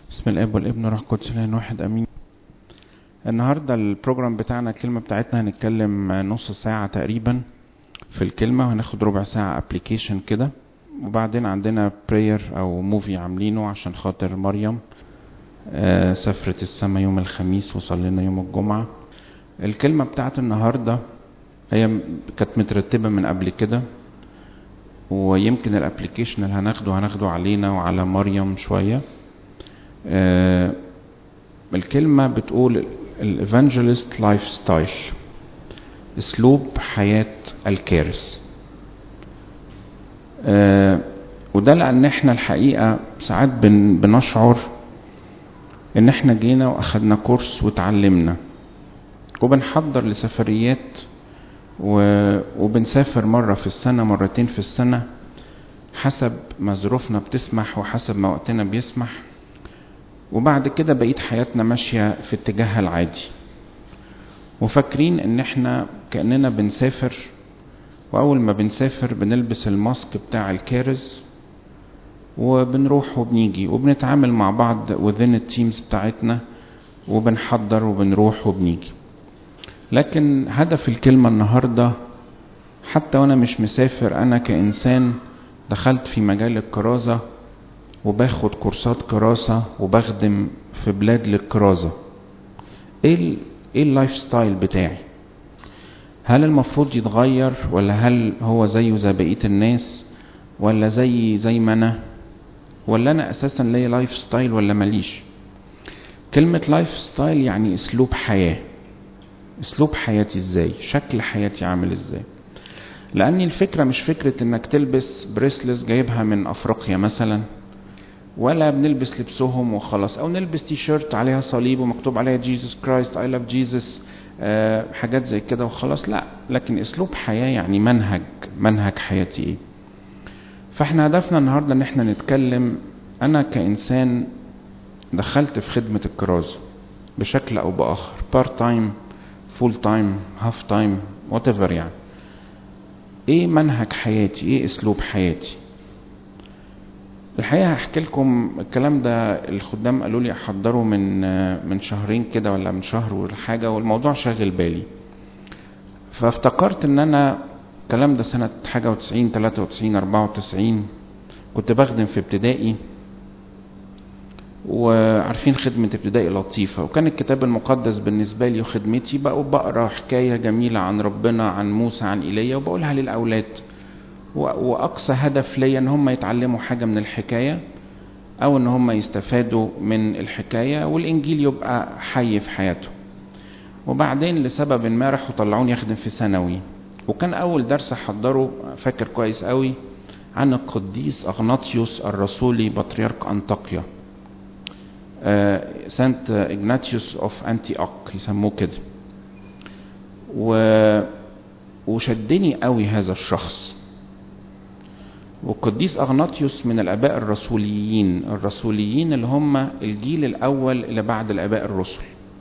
بسم الاب والابن والروح القدس الان واحد امين النهارده البروجرام بتاعنا الكلمه بتاعتنا هنتكلم نص ساعه تقريبا في الكلمه وهناخد ربع ساعه ابلكيشن كده وبعدين عندنا براير او موفي عاملينه عشان خاطر مريم آه سافرت السما يوم الخميس وصلينا يوم الجمعه الكلمه بتاعت النهارده هي كانت مترتبه من قبل كده ويمكن الابلكيشن اللي هناخده هناخده علينا وعلى مريم شويه آه الكلمة بتقول الايفانجيلست لايف ستايل اسلوب حياة الكارث آه وده لان احنا الحقيقة ساعات بن بنشعر ان احنا جينا واخدنا كورس وتعلمنا وبنحضر لسفريات وبنسافر مرة في السنة مرتين في السنة حسب ما ظروفنا بتسمح وحسب ما وقتنا بيسمح وبعد كده بقيت حياتنا ماشية في اتجاهها العادي وفاكرين ان احنا كأننا بنسافر واول ما بنسافر بنلبس الماسك بتاع الكارز وبنروح وبنيجي وبنتعامل مع بعض within التيمز بتاعتنا وبنحضر وبنروح وبنيجي لكن هدف الكلمة النهاردة حتى وانا مش مسافر انا كإنسان دخلت في مجال الكرازة وباخد كورسات كراسة وبخدم في بلاد للكرازة ايه ايه اللايف ستايل بتاعي هل المفروض يتغير ولا هل هو زيه زي بقية الناس ولا زي زي ما انا ولا انا اساسا ليا لايف ستايل ولا ماليش كلمة لايف ستايل يعني اسلوب حياة اسلوب حياتي ازاي شكل حياتي عامل ازاي لاني الفكرة مش فكرة انك تلبس بريسلس جايبها من افريقيا مثلا ولا بنلبس لبسهم وخلاص او نلبس تي شيرت عليها صليب ومكتوب عليها جيسس كرايست اي لاف جيسس حاجات زي كده وخلاص لا لكن اسلوب حياه يعني منهج منهج حياتي ايه فاحنا هدفنا النهارده ان احنا نتكلم انا كانسان دخلت في خدمه الكرازه بشكل او باخر بارت تايم فول تايم هاف تايم وات ايفر يعني ايه منهج حياتي ايه اسلوب حياتي الحقيقه هحكي لكم الكلام ده الخدام قالوا لي احضره من من شهرين كده ولا من شهر ولا حاجه والموضوع شاغل بالي فافتكرت ان انا الكلام ده سنه حاجه و90 93 94 كنت بخدم في ابتدائي وعارفين خدمة ابتدائي لطيفة وكان الكتاب المقدس بالنسبة لي وخدمتي بقوا بقرا حكاية جميلة عن ربنا عن موسى عن إيليا وبقولها للأولاد واقصى هدف ليا ان هم يتعلموا حاجه من الحكايه او ان هم يستفادوا من الحكايه والانجيل يبقى حي في حياتهم وبعدين لسبب ما راحوا طلعوني اخدم في ثانوي وكان اول درس احضره فاكر كويس قوي عن القديس اغناطيوس الرسولي بطريرك انطاكيا سانت اجناتيوس اوف انتي اك يسموه كده و وشدني قوي هذا الشخص والقديس أغناطيوس من الآباء الرسوليين الرسوليين اللي هم الجيل الأول اللي بعد الآباء الرسل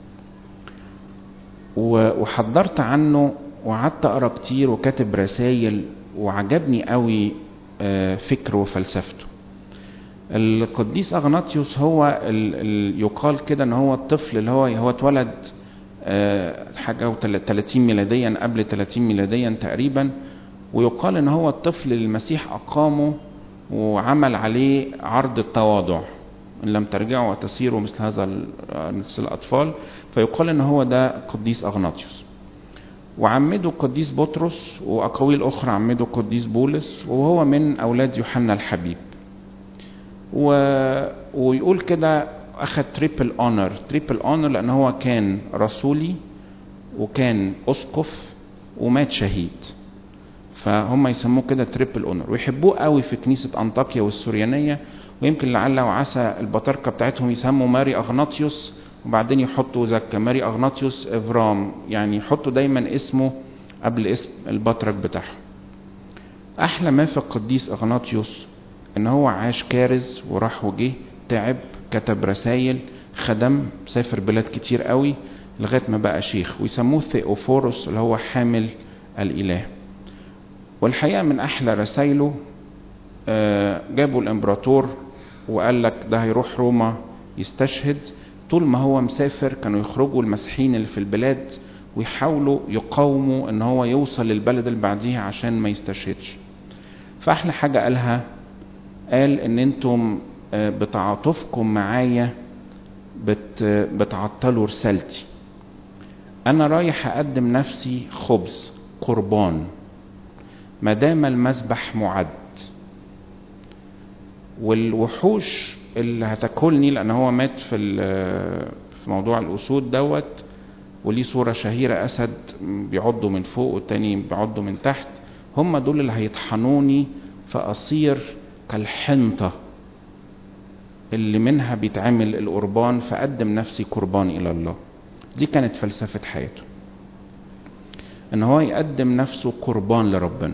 وحضرت عنه وقعدت أقرأ كتير وكاتب رسائل وعجبني قوي فكره وفلسفته القديس أغناطيوس هو ال ال يقال كده ان هو الطفل اللي هو هو اتولد حاجة 30 ميلاديا قبل 30 ميلاديا تقريبا ويقال ان هو الطفل اللي المسيح اقامه وعمل عليه عرض التواضع ان لم ترجعوا وتسيروا مثل هذا مثل الاطفال فيقال ان هو ده قديس اغناطيوس وعمده القديس بطرس واقاويل اخرى عمده القديس بولس وهو من اولاد يوحنا الحبيب و... ويقول كده اخذ تريبل اونر تريبل اونر لان هو كان رسولي وكان اسقف ومات شهيد فهم يسموه كده تريبل اونر ويحبوه قوي في كنيسه انطاكيا والسوريانيه ويمكن لعل وعسى البطاركه بتاعتهم يسموا ماري اغناطيوس وبعدين يحطوا زكا ماري اغناطيوس افرام يعني يحطوا دايما اسمه قبل اسم البطرك بتاعهم احلى ما في القديس اغناطيوس ان هو عاش كارز وراح وجه تعب كتب رسائل خدم سافر بلاد كتير قوي لغايه ما بقى شيخ ويسموه ثيوفورس اللي هو حامل الاله والحقيقة من أحلى رسايله جابوا الإمبراطور وقال لك ده هيروح روما يستشهد طول ما هو مسافر كانوا يخرجوا المسيحيين اللي في البلاد ويحاولوا يقاوموا ان هو يوصل للبلد اللي بعديها عشان ما يستشهدش فاحلى حاجة قالها قال ان انتم بتعاطفكم معايا بت بتعطلوا رسالتي انا رايح اقدم نفسي خبز قربان ما دام المذبح معد والوحوش اللي هتاكلني لان هو مات في في موضوع الاسود دوت وليه صوره شهيره اسد بيعضوا من فوق والتاني بيعضوا من تحت هم دول اللي هيطحنوني فاصير كالحنطه اللي منها بيتعمل القربان فقدم نفسي قربان الى الله دي كانت فلسفه حياته ان هو يقدم نفسه قربان لربنا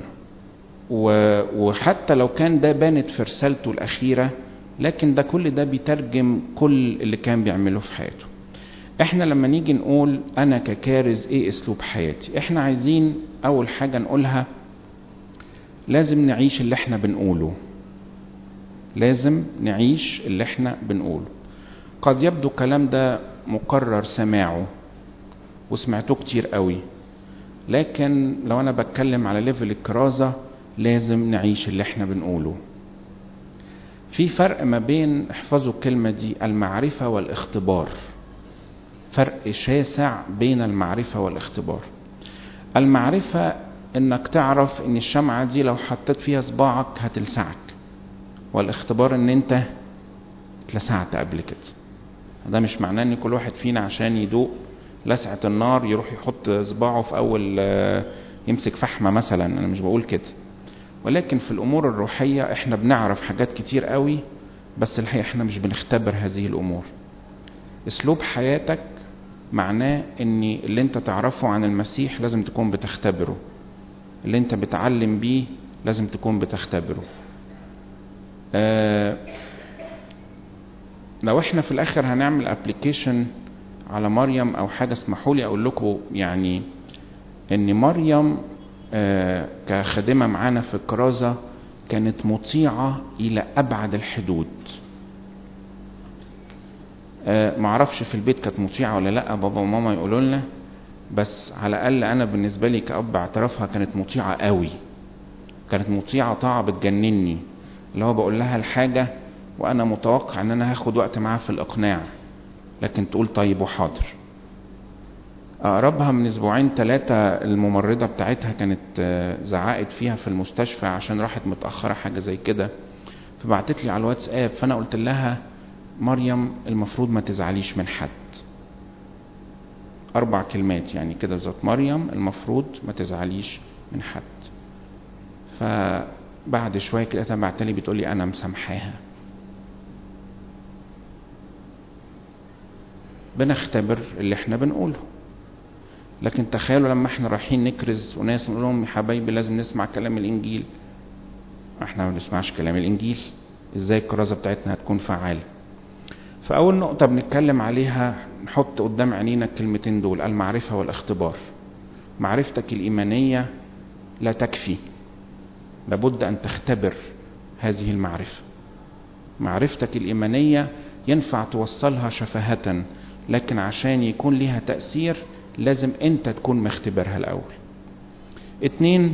وحتى لو كان ده بانت في رسالته الاخيره لكن ده كل ده بيترجم كل اللي كان بيعمله في حياته احنا لما نيجي نقول انا ككارز ايه اسلوب حياتي احنا عايزين اول حاجه نقولها لازم نعيش اللي احنا بنقوله لازم نعيش اللي احنا بنقوله قد يبدو الكلام ده مقرر سماعه وسمعته كتير قوي لكن لو انا بتكلم على ليفل الكرازة لازم نعيش اللي احنا بنقوله في فرق ما بين احفظوا الكلمة دي المعرفة والاختبار فرق شاسع بين المعرفة والاختبار المعرفة انك تعرف ان الشمعة دي لو حطيت فيها صباعك هتلسعك والاختبار ان انت اتلسعت قبل كده ده مش معناه ان كل واحد فينا عشان يدوق لسعة النار يروح يحط صباعه في اول يمسك فحمة مثلا انا مش بقول كده ولكن في الامور الروحية احنا بنعرف حاجات كتير قوي بس الحقيقة احنا مش بنختبر هذه الامور اسلوب حياتك معناه ان اللي انت تعرفه عن المسيح لازم تكون بتختبره اللي انت بتعلم بيه لازم تكون بتختبره آه لو احنا في الاخر هنعمل ابلكيشن على مريم او حاجه اسمحوا لي اقول لكم يعني ان مريم آه كخادمه معانا في الكرازه كانت مطيعه الى ابعد الحدود آه معرفش في البيت كانت مطيعه ولا لا بابا وماما يقولوا لنا بس على الاقل انا بالنسبه لي كاب اعترافها كانت مطيعه قوي كانت مطيعه طاعه بتجنني اللي هو بقول لها الحاجه وانا متوقع ان انا هاخد وقت معاها في الاقناع لكن تقول طيب وحاضر اقربها من اسبوعين ثلاثة الممرضة بتاعتها كانت زعقت فيها في المستشفى عشان راحت متأخرة حاجة زي كده فبعتت لي على الواتساب فانا قلت لها مريم المفروض ما تزعليش من حد اربع كلمات يعني كده ذات مريم المفروض ما تزعليش من حد فبعد شوية كده بعت لي بتقول لي انا مسامحاها بنختبر اللي احنا بنقوله لكن تخيلوا لما احنا رايحين نكرز وناس نقول لهم يا حبايبي لازم نسمع كلام الانجيل احنا ما بنسمعش كلام الانجيل ازاي الكرازه بتاعتنا هتكون فعاله فاول نقطه بنتكلم عليها نحط قدام عينينا الكلمتين دول المعرفه والاختبار معرفتك الايمانيه لا تكفي لابد ان تختبر هذه المعرفه معرفتك الايمانيه ينفع توصلها شفهة لكن عشان يكون لها تأثير لازم انت تكون مختبرها الأول اتنين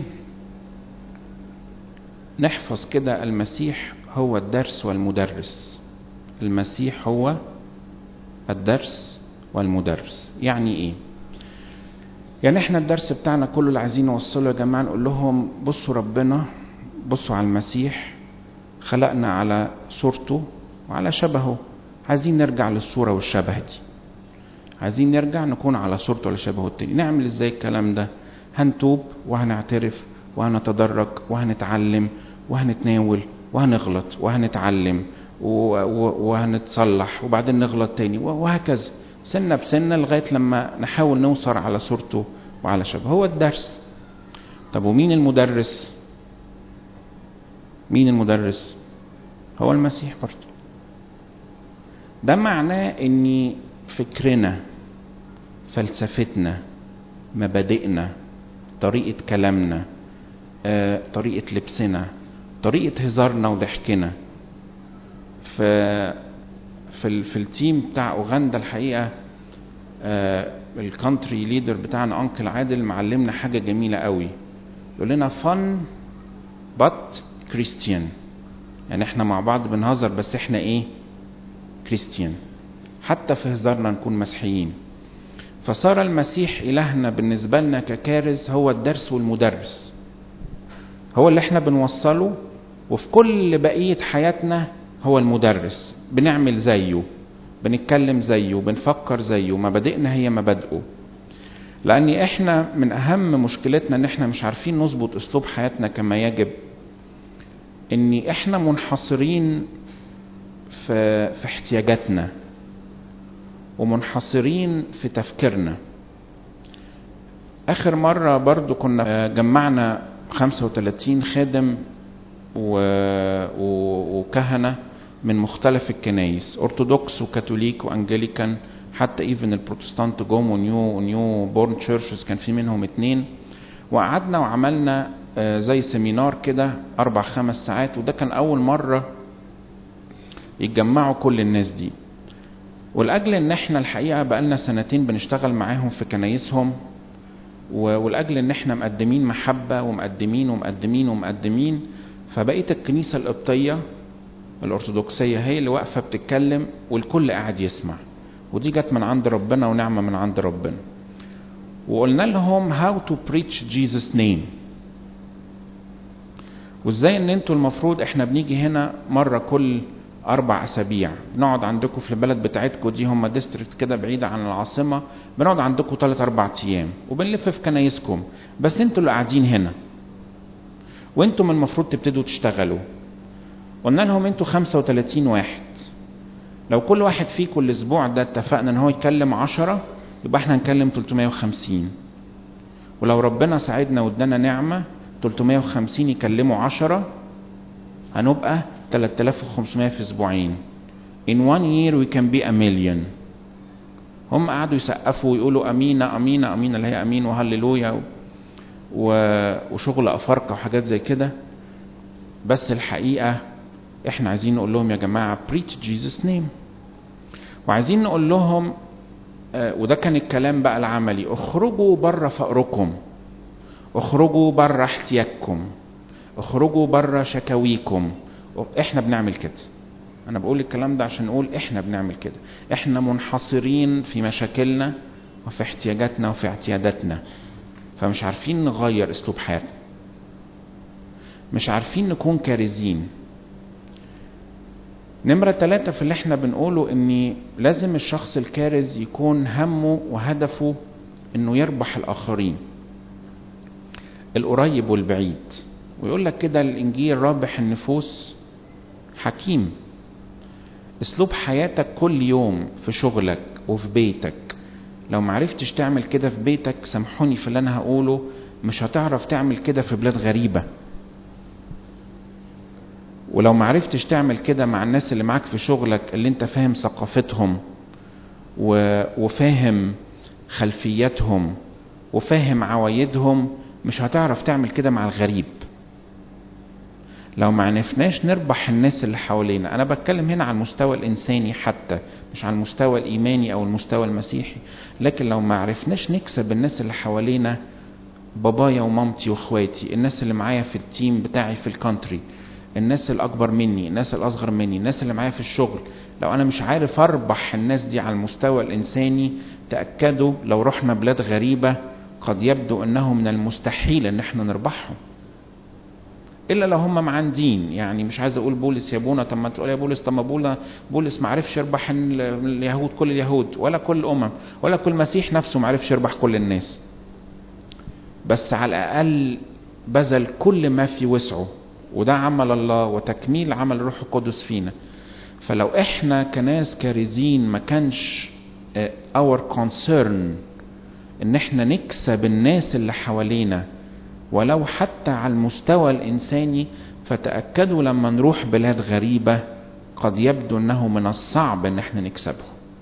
نحفظ كده المسيح هو الدرس والمدرس المسيح هو الدرس والمدرس يعني ايه يعني احنا الدرس بتاعنا كله اللي عايزين نوصله يا جماعة نقول لهم بصوا ربنا بصوا على المسيح خلقنا على صورته وعلى شبهه عايزين نرجع للصورة والشبه دي عايزين نرجع نكون على صورته ولا شبهه التاني نعمل ازاي الكلام ده هنتوب وهنعترف وهنتدرج وهنتعلم وهنتناول وهنغلط وهنتعلم وهنتصلح وبعدين نغلط تاني وهكذا سنة بسنة لغاية لما نحاول نوصل على صورته وعلى شبهه هو الدرس طب ومين المدرس مين المدرس هو المسيح برضه ده معناه ان فكرنا فلسفتنا مبادئنا طريقة كلامنا آه، طريقة لبسنا طريقة هزارنا وضحكنا في في ال في التيم بتاع اوغندا الحقيقه آه الكونتري ليدر بتاعنا انكل عادل معلمنا حاجه جميله قوي يقول لنا فن بات كريستيان يعني احنا مع بعض بنهزر بس احنا ايه كريستيان حتى في هزارنا نكون مسيحيين فصار المسيح إلهنا بالنسبة لنا ككارز هو الدرس والمدرس هو اللي احنا بنوصله وفي كل بقية حياتنا هو المدرس بنعمل زيه بنتكلم زيه بنفكر زيه مبادئنا هي مبادئه لأن احنا من أهم مشكلتنا ان احنا مش عارفين نظبط أسلوب حياتنا كما يجب ان احنا منحصرين في, في احتياجاتنا ومنحصرين في تفكيرنا اخر مرة برضو كنا جمعنا 35 خادم و... و... وكهنة من مختلف الكنايس ارثوذكس وكاثوليك وانجليكان حتى ايفن البروتستانت جم ونيو ونيو بورن تشيرشز كان في منهم اتنين وقعدنا وعملنا زي سيمينار كده اربع خمس ساعات وده كان اول مرة يتجمعوا كل الناس دي ولاجل ان احنا الحقيقه بقالنا سنتين بنشتغل معاهم في كنايسهم ولاجل ان احنا مقدمين محبه ومقدمين ومقدمين ومقدمين فبقيت الكنيسه القبطيه الارثوذكسيه هي اللي واقفه بتتكلم والكل قاعد يسمع ودي جت من عند ربنا ونعمه من عند ربنا وقلنا لهم هاو تو بريتش جيسس نيم وازاي ان انتوا المفروض احنا بنيجي هنا مره كل اربع اسابيع بنقعد عندكم في البلد بتاعتكم دي هم ديستريكت كده بعيده عن العاصمه بنقعد عندكم ثلاث اربع ايام وبنلف في كنايسكم بس انتوا اللي قاعدين هنا وانتم المفروض تبتدوا تشتغلوا قلنا لهم انتوا 35 واحد لو كل واحد فيكم الاسبوع ده اتفقنا ان هو يكلم 10 يبقى احنا هنكلم 350 ولو ربنا ساعدنا وادانا نعمه 350 يكلموا 10 هنبقى 3500 في اسبوعين in one year we can be a million هم قعدوا يسقفوا ويقولوا امينه امينه امينه اللي هي امين وهللويا و... وشغل افارقه وحاجات زي كده بس الحقيقه احنا عايزين نقول لهم يا جماعه preach Jesus name وعايزين نقول لهم آه وده كان الكلام بقى العملي اخرجوا بره فقركم اخرجوا بره احتياجكم اخرجوا بره شكاويكم احنا بنعمل كده انا بقول الكلام ده عشان نقول احنا بنعمل كده احنا منحصرين في مشاكلنا وفي احتياجاتنا وفي اعتياداتنا فمش عارفين نغير اسلوب حياتنا مش عارفين نكون كارزين نمرة ثلاثة في اللي احنا بنقوله ان لازم الشخص الكارز يكون همه وهدفه انه يربح الاخرين القريب والبعيد ويقول لك كده الانجيل رابح النفوس حكيم اسلوب حياتك كل يوم في شغلك وفي بيتك لو معرفتش تعمل كده في بيتك سامحوني في اللي انا هقوله مش هتعرف تعمل كده في بلاد غريبة ولو معرفتش تعمل كده مع الناس اللي معاك في شغلك اللي انت فاهم ثقافتهم و... وفاهم خلفياتهم وفاهم عوايدهم مش هتعرف تعمل كده مع الغريب لو ما عرفناش نربح الناس اللي حوالينا انا بتكلم هنا على المستوى الانساني حتى مش على المستوى الايماني او المستوى المسيحي لكن لو ما عرفناش نكسب الناس اللي حوالينا بابايا ومامتي واخواتي الناس اللي معايا في التيم بتاعي في الكونتري الناس الاكبر مني الناس الاصغر مني الناس اللي معايا في الشغل لو انا مش عارف اربح الناس دي على المستوى الانساني تاكدوا لو رحنا بلاد غريبه قد يبدو انه من المستحيل ان احنا نربحهم الا لو هم معاندين يعني مش عايز اقول بولس يا ابونا طب ما تقول يا بولس طب ما بولا بولس ما عرفش يربح اليهود كل اليهود ولا كل الامم ولا كل مسيح نفسه ما عرفش يربح كل الناس بس على الاقل بذل كل ما في وسعه وده عمل الله وتكميل عمل الروح القدس فينا فلو احنا كناس كارزين ما كانش اور كونسيرن ان احنا نكسب الناس اللي حوالينا ولو حتى على المستوى الانساني فتاكدوا لما نروح بلاد غريبه قد يبدو انه من الصعب ان احنا نكسبه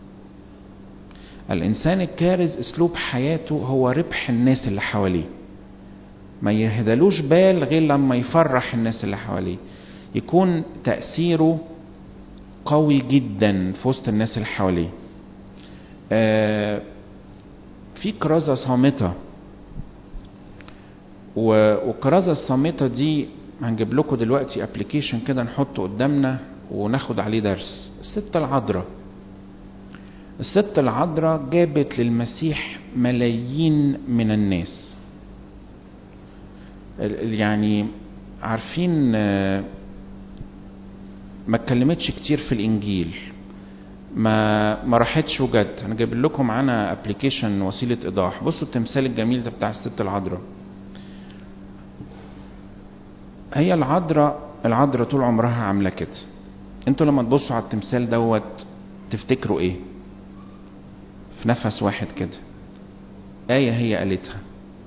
الانسان الكارز اسلوب حياته هو ربح الناس اللي حواليه ما يهدلوش بال غير لما يفرح الناس اللي حواليه يكون تاثيره قوي جدا في وسط الناس اللي حواليه آه في كرازة صامتة والكرازة الصامتة دي هنجيب لكم دلوقتي ابلكيشن كده نحطه قدامنا وناخد عليه درس الست العذراء الست العذراء جابت للمسيح ملايين من الناس يعني عارفين ما اتكلمتش كتير في الانجيل ما ما راحتش وجد انا جايب لكم معانا ابلكيشن وسيله ايضاح بصوا التمثال الجميل ده بتاع الست العذراء هي العذراء العذراء طول عمرها عامله كده انتوا لما تبصوا على التمثال دوت تفتكروا ايه في نفس واحد كده آية هي قالتها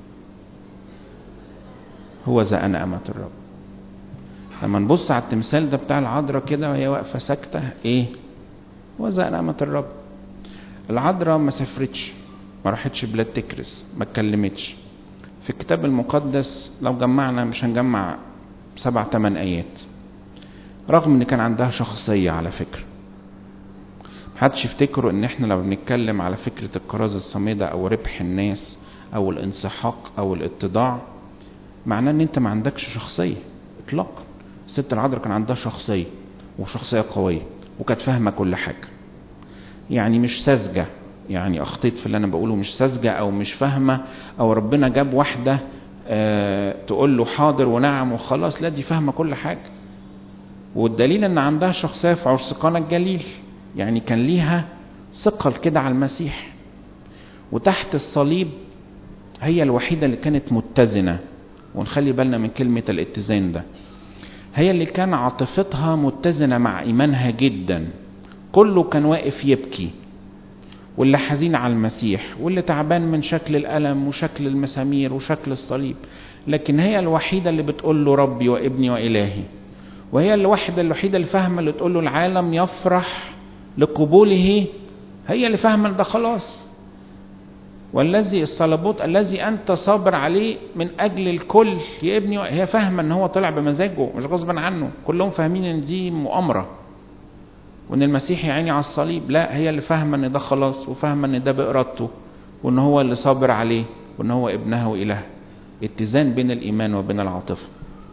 هو ذا أنا أمة الرب لما نبص على التمثال ده بتاع العذراء كده وهي واقفة ساكتة إيه هو ذا أنا أمة الرب العذراء ما سافرتش ما راحتش بلاد تكرس ما اتكلمتش في الكتاب المقدس لو جمعنا مش هنجمع سبع تمن آيات رغم ان كان عندها شخصية على فكرة محدش يفتكروا ان احنا لو بنتكلم على فكرة الكرازة الصامدة او ربح الناس او الانسحاق او الاتضاع معناه ان انت ما عندكش شخصية اطلاقا الست العذراء كان عندها شخصية وشخصية قوية وكانت فاهمة كل حاجة يعني مش ساذجة يعني اخطيت في اللي انا بقوله مش ساذجة او مش فاهمة او ربنا جاب واحدة أه تقول له حاضر ونعم وخلاص لا دي فاهمة كل حاجة والدليل ان عندها شخصية في عرسقانة الجليل يعني كان ليها ثقل كده على المسيح وتحت الصليب هي الوحيدة اللي كانت متزنة ونخلي بالنا من كلمة الاتزان ده هي اللي كان عاطفتها متزنة مع إيمانها جدا كله كان واقف يبكي واللي حزين على المسيح واللي تعبان من شكل الألم وشكل المسامير وشكل الصليب لكن هي الوحيدة اللي بتقول له ربي وابني وإلهي وهي الوحيدة الوحيدة اللي فاهمة اللي تقول له العالم يفرح لقبوله هي اللي فاهمة ده خلاص والذي الصلبوت الذي انت صابر عليه من اجل الكل يا ابني هي فاهمه ان هو طلع بمزاجه مش غصبا عنه كلهم فاهمين ان دي مؤامره وان المسيح يعيني على الصليب لا هي اللي فاهمه ان ده خلاص وفاهمه ان ده بارادته وان هو اللي صابر عليه وان هو ابنها واله اتزان بين الايمان وبين العاطفه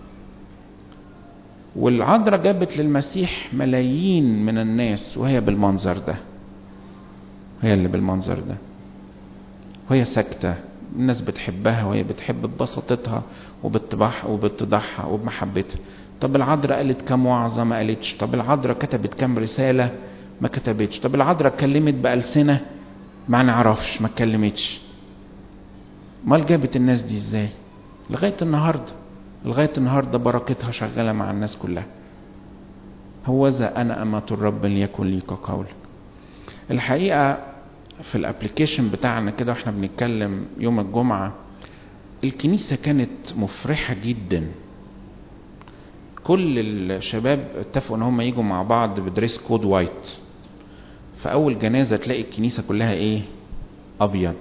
والعذراء جابت للمسيح ملايين من الناس وهي بالمنظر ده هي اللي بالمنظر ده وهي ساكتة الناس بتحبها وهي بتحب ببساطتها وباتباعها وباتضاعها وبمحبتها طب العذراء قالت كام وعظة ما قالتش طب العذراء كتبت كام رسالة ما كتبتش طب العذراء اتكلمت بألسنة ما نعرفش ما اتكلمتش امال جابت الناس دي ازاي لغاية النهاردة لغاية النهاردة بركتها شغالة مع الناس كلها هوذا أنا أمة الرب ليكن لي كقول الحقيقة في الابليكيشن بتاعنا كده واحنا بنتكلم يوم الجمعة الكنيسة كانت مفرحة جدا كل الشباب اتفقوا ان هم يجوا مع بعض بدريس كود وايت فاول جنازة تلاقي الكنيسة كلها ايه ابيض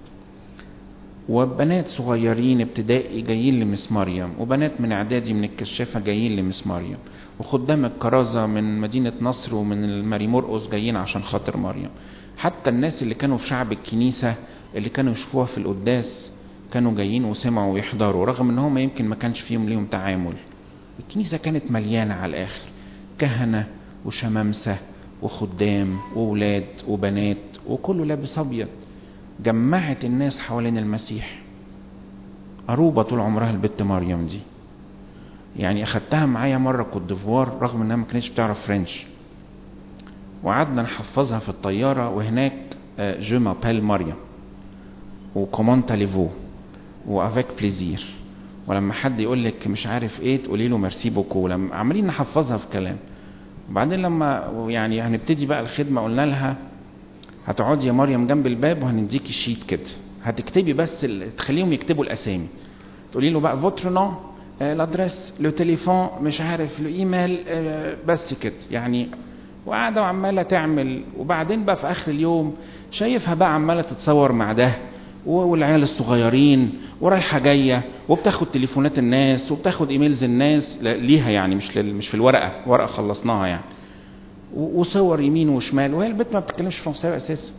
وبنات صغيرين ابتدائي جايين لمس مريم وبنات من اعدادي من الكشافة جايين لمس مريم وخدام الكرازة من مدينة نصر ومن الماري مرقس جايين عشان خاطر مريم حتى الناس اللي كانوا في شعب الكنيسة اللي كانوا يشوفوها في القداس كانوا جايين وسمعوا ويحضروا رغم ان هم يمكن ما كانش فيهم ليهم تعامل الكنيسة كانت مليانة على الاخر كهنة وشمامسة وخدام وولاد وبنات وكله لابس ابيض جمعت الناس حوالين المسيح أروبة طول عمرها البت مريم دي يعني أخدتها معايا مرة كوت ديفوار رغم إنها ما كانتش بتعرف فرنش وقعدنا نحفظها في الطيارة وهناك جو مابيل مريم وكومونتا ليفو وافيك بليزير ولما حد يقول لك مش عارف ايه تقولي له ميرسي بوكو لما عمالين نحفظها في كلام وبعدين لما يعني هنبتدي بقى الخدمة قلنا لها هتقعدي يا مريم جنب الباب وهنديكي شيت كده هتكتبي بس ال... تخليهم يكتبوا الاسامي تقولي له بقى فوتر نو الادريس لو تليفون مش عارف لو ايميل بس كده يعني وقاعدة وعمالة تعمل وبعدين بقى في آخر اليوم شايفها بقى عمالة تتصور مع ده والعيال الصغيرين ورايحة جاية وبتاخد تليفونات الناس وبتاخد ايميلز الناس ليها يعني مش لل... مش في الورقة ورقة خلصناها يعني وصور يمين وشمال وهي البنت ما بتتكلمش فرنساوي اساسا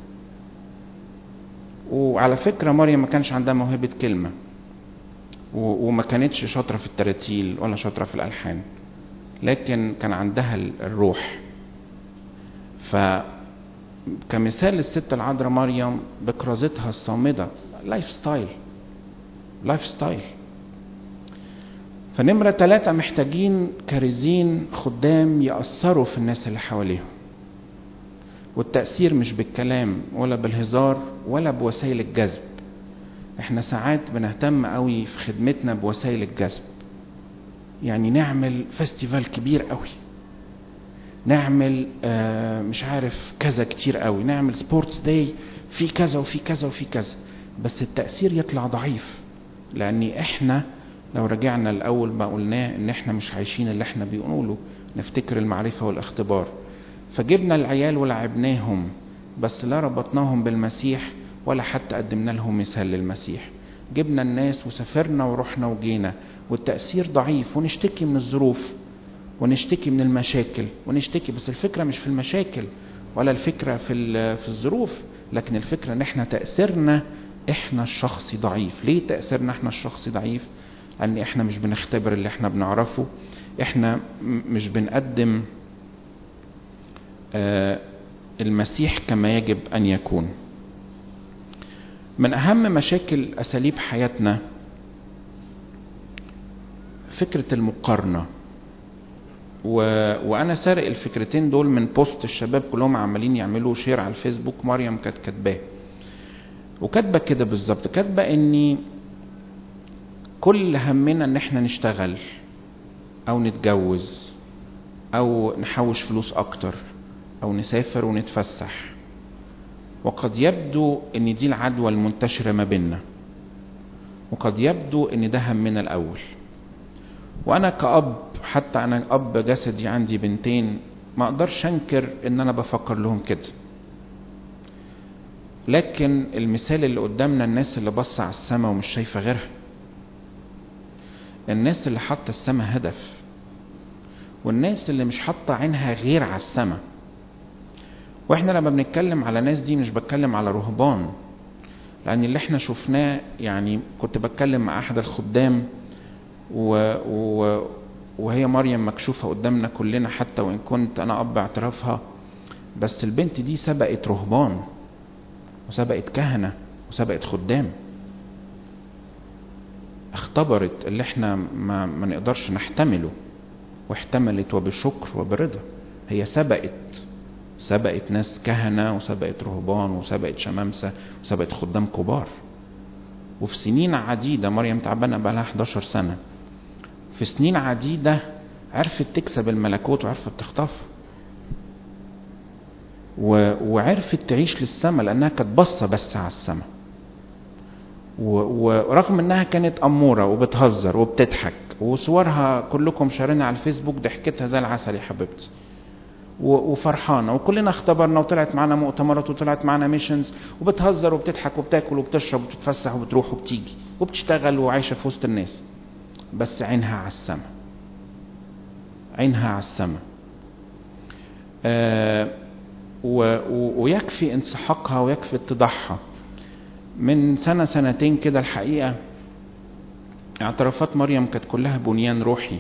وعلى فكرة مريم ما كانش عندها موهبة كلمة وما كانتش شاطرة في التراتيل ولا شاطرة في الألحان لكن كان عندها الروح ف كمثال الست العذراء مريم بكرازتها الصامدة لايف ستايل لايف ستايل فنمرة ثلاثة محتاجين كارزين خدام يأثروا في الناس اللي حواليهم والتأثير مش بالكلام ولا بالهزار ولا بوسائل الجذب احنا ساعات بنهتم قوي في خدمتنا بوسائل الجذب يعني نعمل فestival كبير قوي نعمل آه مش عارف كذا كتير قوي نعمل سبورتس داي في كذا وفي كذا وفي كذا بس التأثير يطلع ضعيف لأن احنا لو رجعنا الأول ما قلناه إن احنا مش عايشين اللي احنا بنقوله نفتكر المعرفة والاختبار فجبنا العيال ولعبناهم بس لا ربطناهم بالمسيح ولا حتى قدمنا لهم مثال للمسيح جبنا الناس وسافرنا ورحنا وجينا والتأثير ضعيف ونشتكي من الظروف ونشتكي من المشاكل ونشتكي بس الفكرة مش في المشاكل ولا الفكرة في, في الظروف لكن الفكرة ان احنا تأثيرنا احنا الشخصي ضعيف ليه تأثيرنا احنا الشخصي ضعيف لان احنا مش بنختبر اللي احنا بنعرفه احنا مش بنقدم آه المسيح كما يجب ان يكون من اهم مشاكل اساليب حياتنا فكرة المقارنة و... وانا سارق الفكرتين دول من بوست الشباب كلهم عمالين يعملوا شير على الفيسبوك مريم كانت كاتباه وكاتبه كده بالظبط كاتبه اني كل همنا ان احنا نشتغل او نتجوز او نحوش فلوس اكتر او نسافر ونتفسح وقد يبدو ان دي العدوى المنتشرة ما بيننا وقد يبدو ان ده همنا الاول وانا كأب حتى انا اب جسدي عندي بنتين ما اقدرش انكر ان انا بفكر لهم كده لكن المثال اللي قدامنا الناس اللي بص على السماء ومش شايفه غيرها الناس اللي حاطه السماء هدف والناس اللي مش حاطه عينها غير على السماء واحنا لما بنتكلم على ناس دي مش بتكلم على رهبان لان اللي احنا شفناه يعني كنت بتكلم مع احد الخدام و, و وهي مريم مكشوفة قدامنا كلنا حتى وإن كنت أنا أب اعترافها بس البنت دي سبقت رهبان وسبقت كهنة وسبقت خدام اختبرت اللي احنا ما, ما نقدرش نحتمله واحتملت وبشكر وبرضا هي سبقت سبقت ناس كهنة وسبقت رهبان وسبقت شمامسة وسبقت خدام كبار وفي سنين عديدة مريم تعبانة بقى لها 11 سنة في سنين عديدة عرفت تكسب الملكوت وعرفت تخطفه و... وعرفت تعيش للسماء لأنها كانت باصة بس على السماء و... ورغم انها كانت أمورة وبتهزر وبتضحك وصورها كلكم شارينها على الفيسبوك ضحكتها زي العسل يا حبيبتي و... وفرحانة وكلنا اختبرنا وطلعت معانا مؤتمرات وطلعت معانا ميشنز وبتهزر وبتضحك وبتاكل وبتشرب وبتتفسح وبتروح وبتيجي وبتشتغل وعايشة في وسط الناس بس عينها على السماء عينها على السماء آه و... و... ويكفي انسحاقها ويكفي اتضاحها من سنة سنتين كده الحقيقة اعترافات مريم كانت كلها بنيان روحي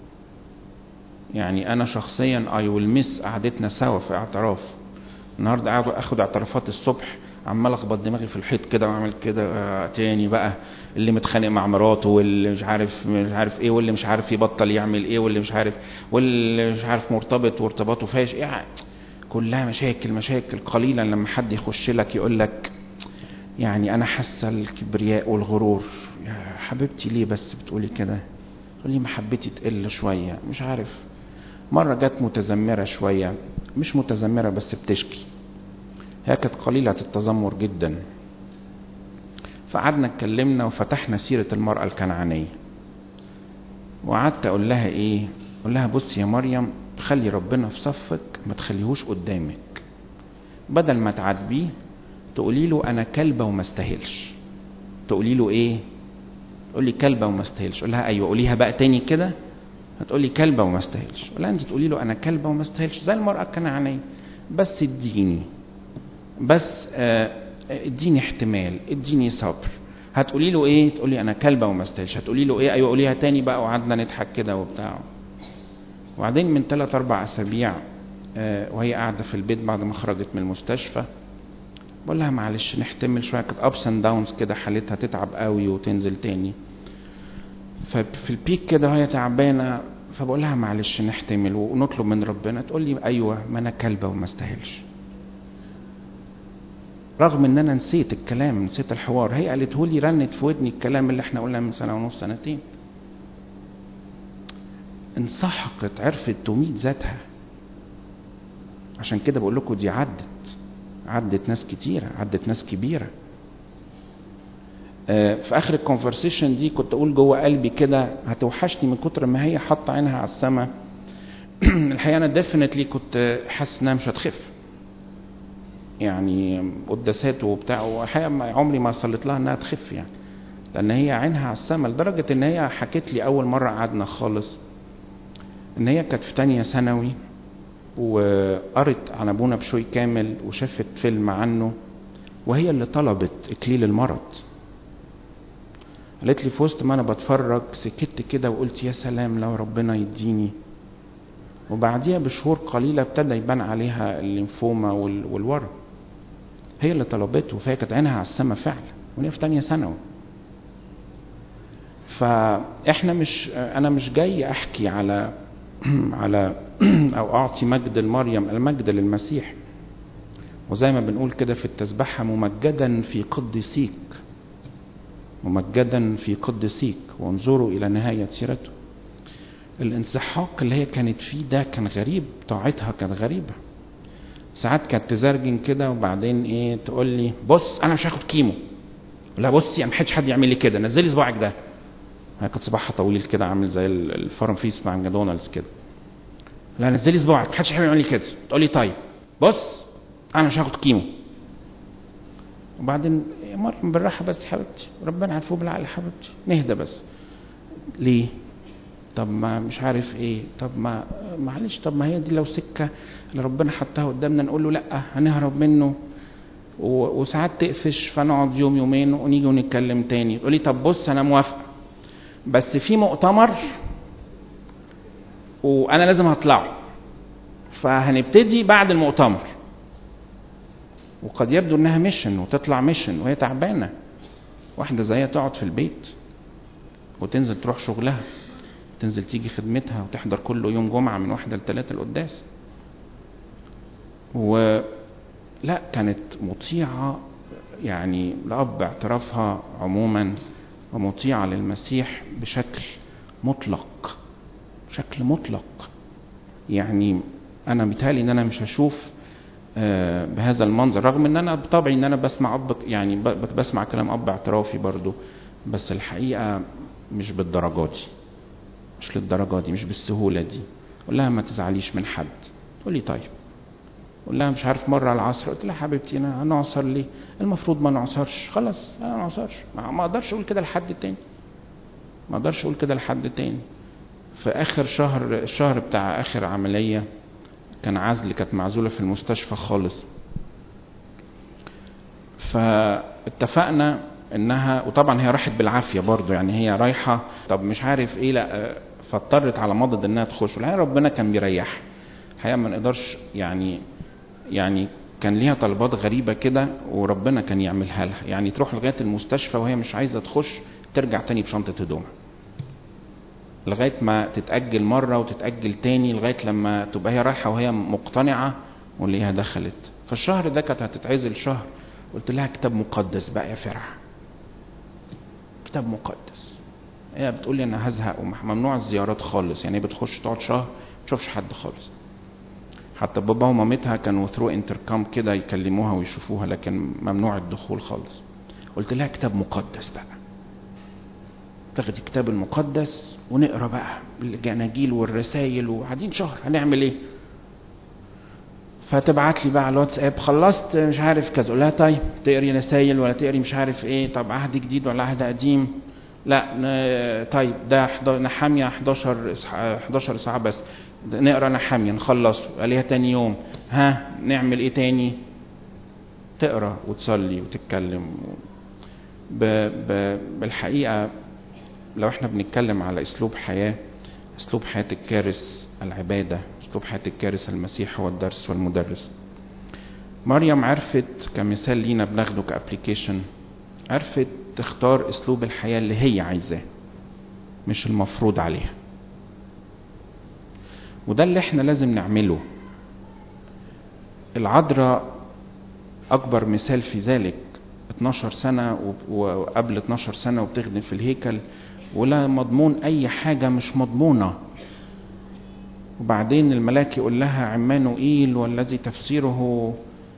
يعني انا شخصيا اي ويل مس قعدتنا سوا في اعتراف النهارده قاعد اخد اعترافات الصبح عمال اخبط دماغي في الحيط كده واعمل كده آه تاني بقى اللي متخانق مع مراته واللي مش عارف مش عارف ايه واللي مش عارف يبطل يعمل ايه واللي مش عارف واللي مش عارف مرتبط وارتباطه فاشل يعني كلها مشاكل مشاكل قليلا لما حد يخش لك يقول لك يعني انا حاسه الكبرياء والغرور يا حبيبتي ليه بس بتقولي كده تقولي محبتي تقل شويه مش عارف مره جت متذمره شويه مش متذمره بس بتشكي هي كانت قليلة التذمر جدا فقعدنا اتكلمنا وفتحنا سيرة المرأة الكنعانية وقعدت اقول لها ايه اقول لها بصي يا مريم خلي ربنا في صفك ما تخليهوش قدامك بدل ما تعاتبيه تقولي له انا كلبة وما استاهلش تقولي له ايه تقول لي كلبة وما استاهلش اقول لها ايوه قوليها بقى تاني كده هتقولي كلبة وما استاهلش ولا انت تقولي له انا كلبة وما استاهلش زي المرأة الكنعانية بس اديني بس آه، اديني احتمال اديني صبر هتقولي له ايه تقولي انا كلبة وما استاهلش هتقولي له ايه ايوه قوليها تاني بقى وقعدنا نضحك كده وبتاع وبعدين من ثلاث اربع اسابيع آه، وهي قاعدة في البيت بعد ما خرجت من المستشفى بقول لها معلش نحتمل شوية كانت ابس اند داونز كده حالتها تتعب قوي وتنزل تاني ففي البيك كده وهي تعبانة فبقول لها معلش نحتمل ونطلب من ربنا تقول لي ايوه ما انا كلبة وما استاهلش رغم ان انا نسيت الكلام نسيت الحوار هي قالته لي رنت في ودني الكلام اللي احنا قلناه من سنة ونص سنتين انسحقت عرفت تميت ذاتها عشان كده بقول لكم دي عدت عدت ناس كتيرة عدت ناس كبيرة آه، في اخر الكونفرسيشن دي كنت اقول جوه قلبي كده هتوحشني من كتر ما هي حاطه عينها على السماء الحقيقه انا ديفنتلي كنت حاسس انها مش هتخف يعني قداسات وبتاع والحقيقه ما- عمري ما صليت لها انها تخف يعني لان هي عينها على السماء لدرجه ان هي حكت لي اول مره قعدنا خالص ان هي كانت في تانية ثانوي وقرت عن ابونا بشوي كامل وشافت فيلم عنه وهي اللي طلبت اكليل المرض قالت لي في وسط ما انا بتفرج سكت كده وقلت يا سلام لو ربنا يديني وبعديها بشهور قليلة ابتدى يبان عليها الليمفوما وال- والورم هي اللي طلبته فهي كانت عينها على السما فعلا وهي في تانية ثانوي فاحنا مش انا مش جاي احكي على على او اعطي مجد لمريم المجد للمسيح وزي ما بنقول كده في التسبحة ممجدا في قدسيك ممجدا في قدسيك وانظروا الى نهاية سيرته الانسحاق اللي هي كانت فيه ده كان غريب طاعتها كانت غريبة ساعات كانت تزرجن كده وبعدين ايه تقول لي بص انا مش هاخد كيمو لا بصي انا ما حدش حد يعمل لي كده نزلي صباعك ده هي كانت صباعها طويل كده عامل زي ال- الفارم فيس مع ماكدونالدز كده لا نزلي صباعك محدش يعمل لي كده تقول لي طيب بص انا مش هاخد كيمو وبعدين يا مريم بالراحه بس حبيبتي ربنا عارفه بالعقل حبيبتي نهدى بس ليه طب ما مش عارف ايه طب ما معلش طب ما هي دي لو سكه اللي ربنا حطها قدامنا نقول له لا هنهرب منه و- وساعات تقفش فنقعد يوم يومين ونيجي ونتكلم تاني تقولي طب بص انا موافقه بس في مؤتمر وانا لازم هطلعه فهنبتدي بعد المؤتمر وقد يبدو انها ميشن وتطلع ميشن وهي تعبانه واحده زيها تقعد في البيت وتنزل تروح شغلها تنزل تيجي خدمتها وتحضر كل يوم جمعه من واحده لثلاثه القداس و لا كانت مطيعه يعني لاب اعترافها عموما ومطيعه للمسيح بشكل مطلق بشكل مطلق يعني انا بيتهيألي ان انا مش هشوف آه، بهذا المنظر رغم ان انا بطبعي ان انا بسمع اب يعني ب- ب- بسمع كلام اب اعترافي برضو بس الحقيقه مش بالدرجه دي مش للدرجه دي مش بالسهوله دي قول لها ما تزعليش من حد تقول لي طيب قول لها مش عارف مره على العصر قلت لها حبيبتي انا هنعصر ليه المفروض ما نعصرش خلاص انا ما نعصرش ما ما اقدرش اقول كده لحد تاني ما اقدرش اقول كده لحد تاني في اخر شهر الشهر بتاع اخر عمليه كان عزل كانت معزوله في المستشفى خالص فاتفقنا انها وطبعا هي راحت بالعافيه برضو يعني هي رايحه طب مش عارف ايه لا فاضطرت على مضض انها تخش والحقيقه ربنا كان بيريحها الحقيقه ما نقدرش يعني يعني كان ليها طلبات غريبه كده وربنا كان يعملها لها يعني تروح لغايه المستشفى وهي مش عايزه تخش ترجع تاني بشنطه هدومها لغايه ما تتاجل مره وتتاجل تاني لغايه لما تبقى هي رايحه وهي مقتنعه ونلاقيها دخلت فالشهر ده كانت هتتعزل شهر قلت لها كتاب مقدس بقى يا فرح كتاب مقدس هي بتقول لي انا هزهق وممنوع الزيارات خالص يعني هي بتخش تقعد شهر ما تشوفش حد خالص حتى بابا ومامتها كانوا ثرو انتركام كده يكلموها ويشوفوها لكن ممنوع الدخول خالص قلت لها كتاب مقدس بقى تاخد الكتاب المقدس ونقرا بقى الجناجيل والرسائل وقاعدين شهر هنعمل ايه فتبعت لي بقى على الواتساب خلصت مش عارف كذا اقول لها طيب تقري رسائل ولا تقري مش عارف ايه طب عهد جديد ولا عهد قديم لا ن... طيب ده حض- نحامية 11 إصح- 11 ساعة بس نقرا نحامية نخلص عليها تاني يوم ها نعمل ايه تاني تقرا وتصلي وتتكلم ب... ب... بالحقيقة لو احنا بنتكلم على اسلوب حياة اسلوب حياة الكارث العبادة اسلوب حياة الكارث المسيح هو الدرس والمدرس مريم عرفت كمثال لينا بناخده كابليكيشن عرفت تختار اسلوب الحياة اللي هي عايزاه مش المفروض عليها وده اللي احنا لازم نعمله العذراء اكبر مثال في ذلك 12 سنة وب- وقبل 12 سنة وبتخدم في الهيكل ولا مضمون اي حاجة مش مضمونة وبعدين الملاك يقول لها عمانوئيل والذي تفسيره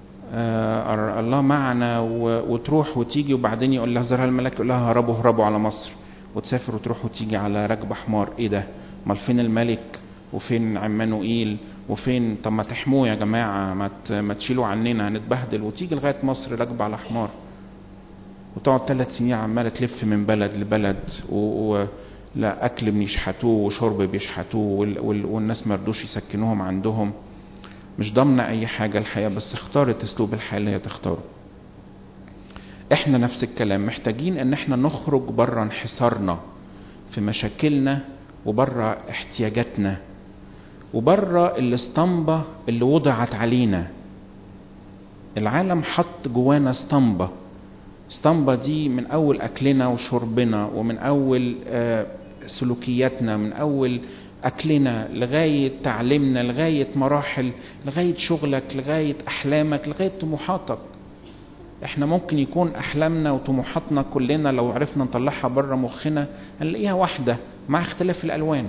آه الله معنا و- وتروح وتيجي وبعدين يقول لها زرها الملاك يقول لها هربوا هربوا على مصر وتسافر وتروح وتيجي على ركب حمار ايه ده امال فين الملك وفين عمانوئيل وفين طب ما تحموه يا جماعه ما ت- ما تشيلوا عننا هنتبهدل وتيجي لغايه مصر راكبه على حمار وتقعد ثلاث سنين عماله تلف من بلد لبلد و... و... لا اكل بيشحتوه وشرب بيشحتوه وال... وال... والناس ما رضوش يسكنوهم عندهم مش ضامنه اي حاجه الحياه بس اختارت اسلوب الحياه اللي هي تختاره احنا نفس الكلام محتاجين ان احنا نخرج بره انحسارنا في مشاكلنا وبره احتياجاتنا وبره الاسطمبة اللي وضعت علينا العالم حط جوانا اسطمبة اسطمبة دي من أول أكلنا وشربنا ومن أول آه، سلوكياتنا من أول أكلنا لغاية تعليمنا لغاية مراحل لغاية شغلك لغاية أحلامك لغاية طموحاتك احنا ممكن يكون أحلامنا وطموحاتنا كلنا لو عرفنا نطلعها بره مخنا هنلاقيها واحدة مع اختلاف الألوان